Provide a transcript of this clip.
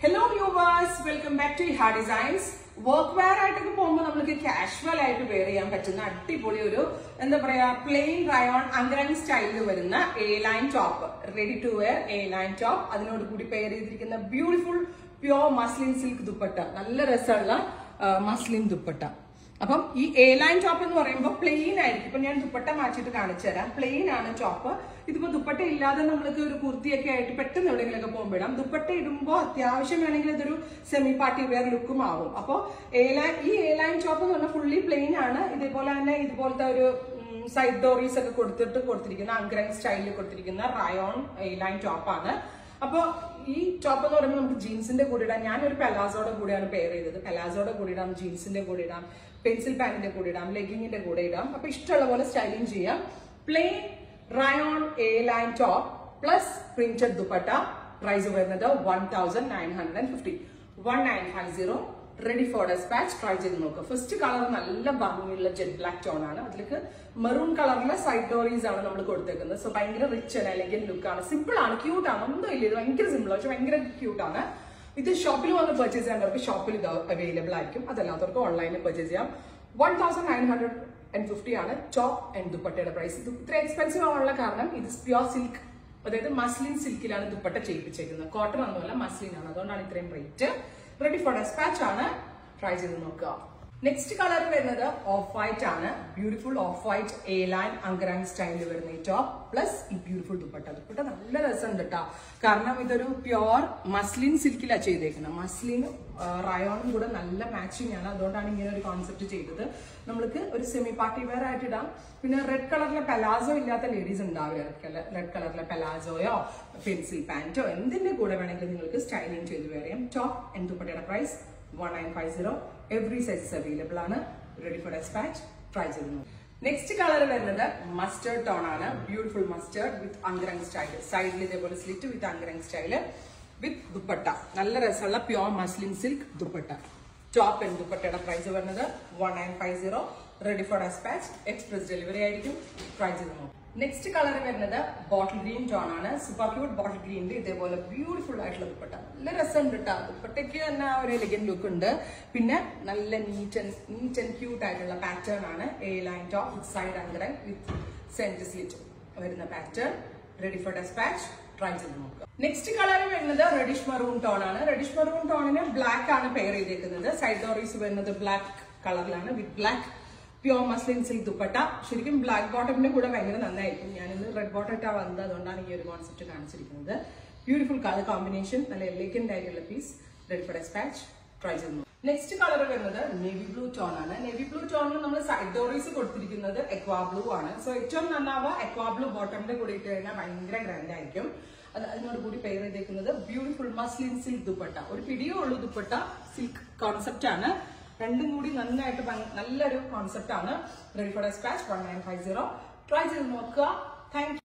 hello viewers welcome back to ഹാ designs work wear ആയിട്ടൊക്കെ പോകുമ്പോൾ നമുക്ക് കാഷ്വൽ ആയിട്ട് വെയർ ചെയ്യാൻ പറ്റുന്ന അടിപൊളി ഒരു എന്താ പറയാ പ്ലെയിൻ റയോൺ അങ്കറൻ സ്റ്റൈലിൽ വരുന്ന A line top ready to wear A line top അതിനോട് കൂടി പെയർ ചെയ്തിരിക്കുന്ന beautiful pure muslin silk dupatta നല്ല രസമുള്ള മസ്ലിൻ ദുപ്പട്ട അപ്പം ഈ എ ലൈൻ ടോപ്പ് എന്ന് പറയുമ്പോൾ പ്ലെയിൻ ആയിരിക്കും ഇപ്പൊ ഞാൻ ദുപ്പട്ട മാറ്റിയിട്ട് കാണിച്ചു തരാം പ്ലെയിൻ ആണ് ടോപ്പ് ഇതിപ്പോ ദുപ്പട്ട ഇല്ലാതെ നമ്മൾക്ക് ഒരു കുർത്തിയൊക്കെ ആയിട്ട് പെട്ടെന്ന് എവിടെയെങ്കിലൊക്കെ പോകുമ്പോൾ ഇടാം ദുപ്പട്ട ഇടുമ്പോൾ അത്യാവശ്യം വേണമെങ്കിൽ ഇതൊരു സെമി പാർട്ടി വെയർ ലുക്കും ആവും അപ്പോൾ എ ലൈൻ ഈ എ ലൈൻ ടോപ്പ് എന്ന് പറഞ്ഞാൽ ഫുള്ളി പ്ലെയിൻ ആണ് ഇതേപോലെ തന്നെ ഇതുപോലത്തെ ഒരു സൈഡ് ഡോറീസ് ഒക്കെ കൊടുത്തിട്ട് കൊടുത്തിരിക്കുന്ന അഗ്രൻ സ്റ്റൈലിൽ കൊടുത്തിരിക്കുന്ന റയോൺ എ ലൈൻ ടോപ്പാണ് അപ്പൊ ഈ ടോപ്പ് എന്ന് പറയുമ്പോൾ നമുക്ക് ജീൻസിന്റെ കൂടെ ഇടാം ഞാനൊരു പെലാസോയുടെ കൂടെയാണ് പെയർ ചെയ്തത് പെലാസോയുടെ കൂടെ ഇടാം ജീൻസിന്റെ കൂടെ ഇടാം പെൻസിൽ പാന്റിന്റെ കൂടെ ഇടാം ലെഗിങ്ങിന്റെ കൂടെ ഇടാം അപ്പൊ ഇഷ്ടമുള്ള പോലെ സ്റ്റൈലിംഗ് ചെയ്യാം plain rayon A line top plus printed dupatta price വരുന്നത് one thousand nine hundred and fifty one nine five zero ready for dispatch try ചെയ്ത് നോക്കുക ഫസ്റ്റ് കളർ നല്ല ഭംഗിയുള്ള ജെറ്റ് ബ്ലാക്ക് ടോൺ ആണ് അതിലേക്ക് മെറൂൺ കളറിലെ സൈഡ് ഡോറീസ് ആണ് നമ്മൾ കൊടുത്തേക്കുന്നത് സോ ഭയങ്കര റിച്ച് ആണ് അല്ലെങ്കിൽ ലുക്ക് ആണ് സിമ്പിൾ ആണ് ക്യൂട്ട് ആണ് ഒന്നും ഇല്ല ഇത് ഭയങ്കര സിമ്പിൾ പക്ഷെ ഭയങ്കര ക്യൂട്ട് ആണ് ഇത് ഷോപ്പിൽ വന്ന് പർച്ചേസ് ചെയ്യാൻ ഷോപ്പിൽ ഇത് അവൈലബിൾ ആയിരിക്കും അതല്ലാത്തവർക്ക് ഓൺലൈനിൽ പർച്ചേസ് ചെയ്യാം one thousand nine hundred and fifty ആണ് ടോപ്പ് ആൻഡ് ദുപ്പട്ടയുടെ പ്രൈസ് ഇത് ഇത്ര എക്സ്പെൻസീവ് ആവാനുള്ള കാരണം ഇത് പ്യോർ സിൽക്ക് അതായത് മസ്ലിൻ സിൽക്കിലാണ് ദുപ്പട്ട ചെയ്യിപ്പിച്ചേക്കുന്നത് കോട്ടൺ ഒന്നുമല്ല മസ്ലിൻ ആണ് അതുകൊണ്ടാണ് ഇത്രയും റേറ്റ് റെഡി ഫോർ ഡെസ്പാച്ച് ആണ് ട്രൈ ചെയ്ത് നോക്കുക നെക്സ്റ്റ് കളർ വരുന്നത് ഓഫ് വൈറ്റ് ആണ് beautiful off white A line അങ്കറാൻ സ്റ്റൈലിൽ വരുന്ന ഈ ടോപ്പ് പ്ലസ് ഈ ബ്യൂട്ടിഫുൾ ദുപ്പട്ട ദുപ്പട്ട നല്ല രസമുണ്ട് കേട്ടോ കാരണം ഇതൊരു പ്യോർ മസ്ലിൻ സിൽക്കിലാണ് ചെയ്തേക്കുന്നത് മസ്ലിനും റയോണും കൂടെ നല്ല മാച്ചിങ് ആണ് അതുകൊണ്ടാണ് ഇങ്ങനെ ഒരു കോൺസെപ്റ്റ് ചെയ്തത് നമ്മൾക്ക് ഒരു സെമി പാർട്ടി വെയർ ആയിട്ട് ഇടാം പിന്നെ റെഡ് കളറിലെ പെലാസോ ഇല്ലാത്ത ലേഡീസ് ഉണ്ടാവില്ല റെഡ് കളറിലെ പെലാസോയോ പെൻസിൽ പാൻറ്റോ എന്തിന്റെ കൂടെ വേണമെങ്കിലും നിങ്ങൾക്ക് സ്റ്റൈലിംഗ് ചെയ്ത് വെയർ ചെയ്യാം ടോപ്പ് ആൻഡ് ദുപ്പട്ടയുടെ price one nine five zero every sizes available ആണ് റെഡി ഫോർ ഡെസ്പാച്ച് ട്രൈ ചെയ്ത് നോക്കും നെക്സ്റ്റ് കളർ വരുന്നത് മസ്റ്റേർഡ് ടോൺ ആണ് ബ്യൂട്ടിഫുൾ മസ്റ്റേർഡ് വിത്ത് അങ്കറങ് സ്റ്റൈല് സൈഡിൽ ഇതേപോലെ സ്ലിറ്റ് വിത്ത് അങ്കറങ് സ്റ്റൈല് വിത്ത് ദുപ്പട്ട നല്ല രസമുള്ള pure muslin silk dupatta top and ദുപ്പട്ടയുടെ പ്രൈസ് വരുന്നത് one nine five zero ready for dispatch express delivery ആയിരിക്കും ട്രൈ ചെയ്ത് നോക്കും നെക്സ്റ്റ് കളർ വരുന്നത് ബോട്ടിൽ ഗ്രീൻ ടോൺ ആണ് സൂപ്പർ ക്യൂട്ട് ബോട്ടിൽ ഗ്രീനിൽ ഇതേപോലെ ബ്യൂട്ടിഫുൾ ആയിട്ടുള്ള ദുപ്പട്ട നല്ല രസമുണ്ട് കേട്ടോ ദുപ്പട്ടയ്ക്ക് തന്നെ ഒരു എലഗൻ ലുക്ക് ഉണ്ട് പിന്നെ നല്ല neat and neat and cute ആയിട്ടുള്ള പാറ്റേൺ ആണ് A line top with side അങ്കറൻ വിത്ത് സെന്റ് സ്ലിറ്റ് വരുന്ന pattern ready for dispatch try ചെയ്ത് നോക്കുക നെക്സ്റ്റ് കളർ വരുന്നത് റെഡിഷ് മറൂൺ ടോൺ ആണ് റെഡിഷ് മറൂൺ ടോണിന് ബ്ലാക്ക് ആണ് പെയർ ചെയ്തേക്കുന്നത് സൈഡ് ഡോറീസ് വരുന്നത് ബ്ലാക്ക് കളറിലാണ് with black pure muslin silk dupatta ശരിക്കും ബ്ലാക്ക് ബോട്ടമിന്റെ കൂടെ ഭയങ്കര നന്നായിരിക്കും ഞാനിന്ന് റെഡ് ബോട്ടം ഇട്ടാ വന്നത് അതുകൊണ്ടാണ് ഈ ഒരു കോൺസെപ്റ്റ് കാണിച്ചിരിക്കുന്നത് ബ്യൂട്ടിഫുൾ കളർ കോമ്പിനേഷൻ നല്ല എലിഗന്റ് ആയിട്ടുള്ള piece ready for dispatch try ചെയ്യുന്നു നെക്സ്റ്റ് കളർ വരുന്നത് നേവി ബ്ലൂ ടോൺ ആണ് നേവി ബ്ലൂ ടോണിൽ നമ്മൾ സൈഡ് ഡോറീസ് കൊടുത്തിരിക്കുന്നത് എക്വാ ബ്ലൂ ആണ് സോ ഏറ്റവും നന്നാവുക എക്വാ ബ്ലൂ ബോട്ടമിന്റെ കൂടെ ഇട്ട് കഴിഞ്ഞാൽ ഭയങ്കര ഗ്രാൻഡ് ആയിരിക്കും അത് അതിനോട് കൂടി പെയർ ചെയ്തേക്കുന്നത് ബ്യൂട്ടിഫുൾ മസ്ലിൻ സിൽക്ക് ദുപ്പട്ട ഒരു പിടിയോ ഉള്ളൂ ദുപ്പട്ട സിൽക്ക് കോൺസെപ്റ്റ് ആണ് രണ്ടും കൂടി നന്നായിട്ട് നല്ലൊരു കോൺസെപ്റ്റ് ആണ് ready for dispatch one nine five zero try ചെയ്ത് നോക്കുക താങ്ക്